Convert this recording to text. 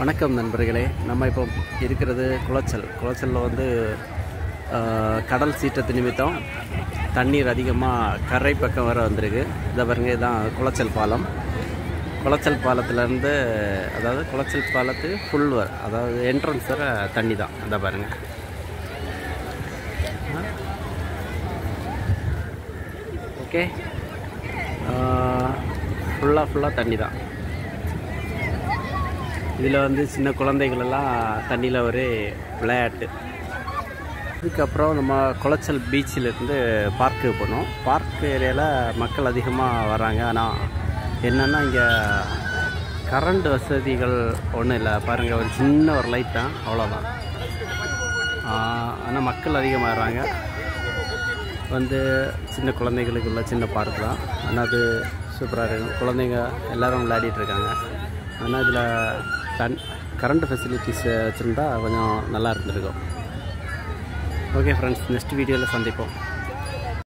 வணக்கம் நண்பர்களே நம்ம இப்போ இருக்கிறது குளச்சல் குளச்சலில் வந்து ஆஹ், கடல் சீற்றத்து நிமித்தம் தண்ணீர் அதிகமாக கரை பக்கம் வர வந்திருக்கு இதை பாருங்க இதுதான் குளச்சல் பாலம் குளச்சல் பாலத்துலேருந்து அதாவது குளச்சல் பாலத்துக்கு ஃபுல் வர அதாவது என்ட்ரன்ஸ் வர தண்ணி தான் இதை பாருங்க ஓகே ஃபுல்லாக ஃபுல்லாக தண்ணி தான் இதில் வந்து சின்ன குழந்தைகள் எல்லாம் தண்ணியில் ஒரு விளையாட்டு இதுக்கப்புறம் நம்ம குளச்சல் பீச்சிலேருந்து பார்க்கு போனோம் பார்க் ஏரியாவில் மக்கள் அதிகமாக வராங்க ஆனால் என்னென்னா இங்கே கரண்ட் வசதிகள் ஒன்றும் இல்லை பாருங்கள் ஒரு சின்ன ஒரு லைட் தான் அவ்வளோதான் ஆனால் மக்கள் அதிகமாக வராங்க வந்து சின்ன குழந்தைகளுக்குள்ள சின்ன பார்க் தான் ஆனால் அது சூப்பராக இருக்கும் குழந்தைங்க எல்லாரும் விளையாடிட்டு இருக்காங்க ஆனால் இதில் தன் கரண்ட் ஃபெசிலிட்டிஸ் வச்சுருந்தா கொஞ்சம் நல்லா இருந்திருக்கும் ஓகே ஃப்ரெண்ட்ஸ் நெக்ஸ்ட் வீடியோவில் சந்திப்போம்